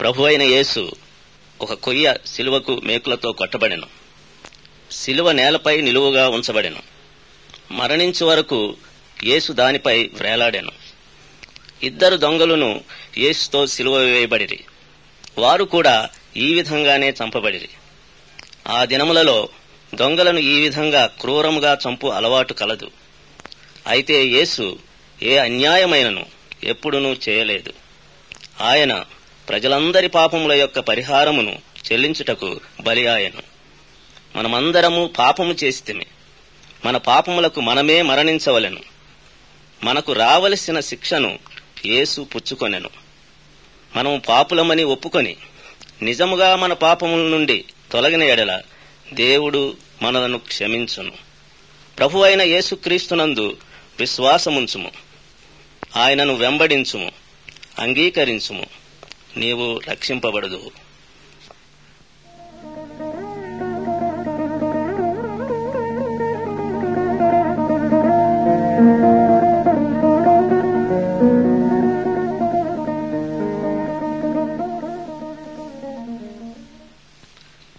ప్రభు అయిన యేసు ఒక కొయ్య శిలువకు మేకులతో కొట్టబడెను శిలువ నేలపై నిలువుగా ఉంచబడెను మరణించు వరకు యేసు దానిపై వ్రేలాడెను ఇద్దరు దొంగలను యేసుతో సిలువ వేయబడిరి వారు కూడా ఈ విధంగానే చంపబడిరి ఆ దినములలో దొంగలను ఈ విధంగా క్రూరముగా చంపు అలవాటు కలదు అయితే యేసు ఏ అన్యాయమైనను ఎప్పుడునూ చేయలేదు ఆయన ప్రజలందరి పాపముల యొక్క పరిహారమును చెల్లించుటకు బలి ఆయను మనమందరము పాపము చేసితిమి మన పాపములకు మనమే మరణించవలెను మనకు రావలసిన శిక్షను యేసు పుచ్చుకొనెను మనము పాపులమని ఒప్పుకొని నిజముగా మన పాపముల నుండి తొలగిన ఎడల దేవుడు మనలను క్షమించును ప్రభు అయిన యేసుక్రీస్తునందు విశ్వాసముంచుము ఆయనను వెంబడించుము అంగీకరించుము నీవు రక్షింపబడదు